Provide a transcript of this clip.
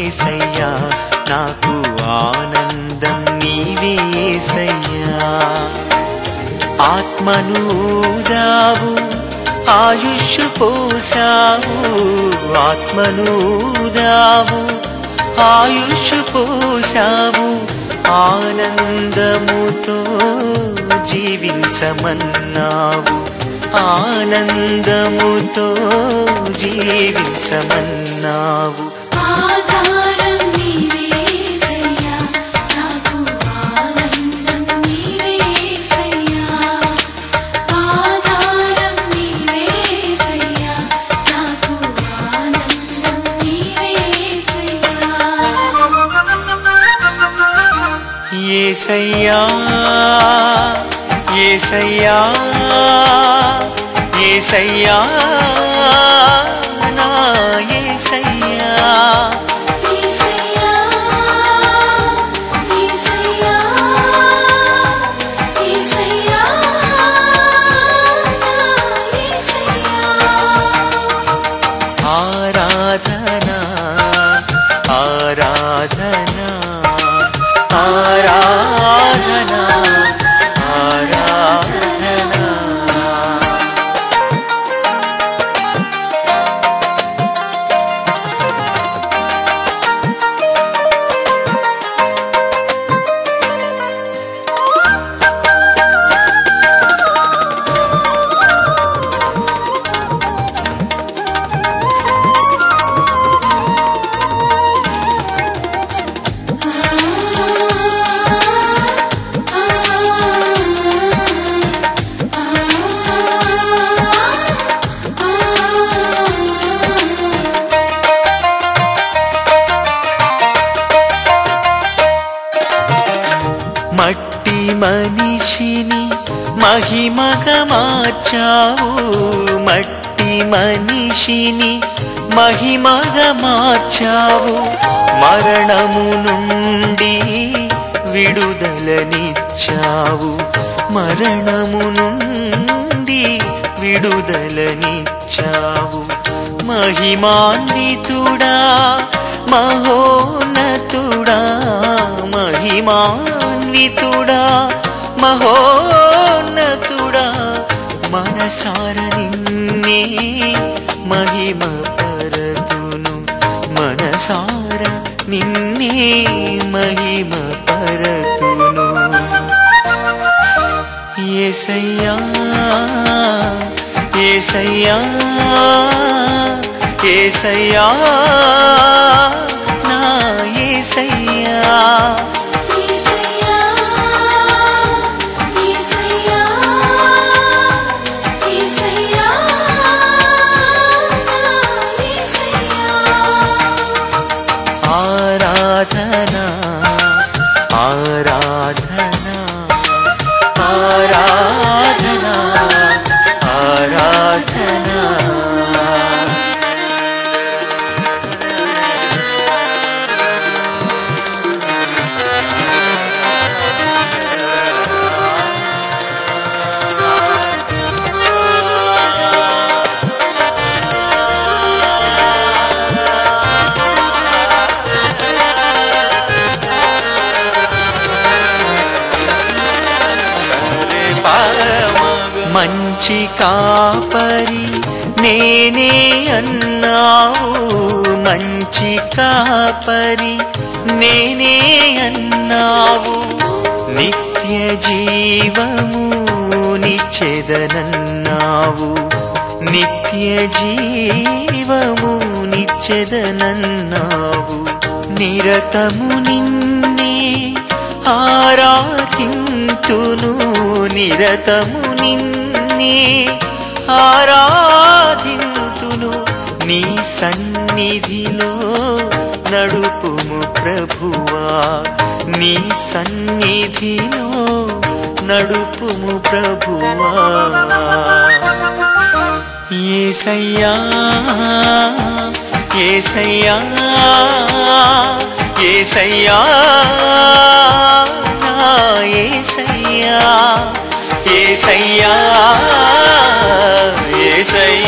ఏసయ్యా నాకు ఆనందం నీవేసయ్యా ఆత్మనూదావు ఆయుష్ పోసావు ఆత్మనూదావు ఆయుష్ పోసావు ఆనందముతో జీవించమన్నావు ఆనందముతో జీవించమన్నావు ఆధారం నీవేసయ్యా నాకు ఆనందం నీవేసయ్యా ఆధారం నీవేసయ్యా నాకు ఆనందం నీవేసయ్యా ఏసయ్యా ఏసయ్యా ఏసయ్యా నా ఏసయ్యా ఈసయ్యా ఈసయ్యా ఈసయ్యా ఈసయ్యా ఆరాధనా ఆరాధనా ఆరాధనా ఆరాధనా మట్టి మనిషిని మహిమగా మార్చావు మట్టి మనిషిని మహిమగా మార్చావు మరణము నుండి విడుదలనిచ్చావు మరణము నుండి విడుదలనిచ్చావు మహిమాన్వితుడా మహోన్నతుడా మహిమాన్వితుడా మహోన్నతుడా మనసార నిన్నే మహిమ పరతును మనసార నిన్నే మహిమ పరతును ఏసయ్యా ఏసయ్యా ఏసయ్యా నా ఏసయ్యా ఈసయ్యా ఈసయ్యా ఈసయ్యా ఈసయ్యా ఆరాధనా ఆరాధనా ఆరాధనా ఆరాధనా మంచి కాపరి నేనే అన్నావు మంచి కాపరి నేనే అన్నావు నిత్య జీవము నిచ్చెదనన్నావు నిత్య జీవము నిచ్చెదనన్నావు నిరతము నిన్నే ఆరాధింతును నిరతము నిన్నే ఆరాధింతును నీ సన్నిధిలో నడుపుము ప్రభువా నీ సన్నిధిలో నడుపుము ప్రభువా ఏసయ్యా ఏసయ్యా ఏసయ్యా నా ఏసయ్యా ఏసయ్యా ఏసయ్యా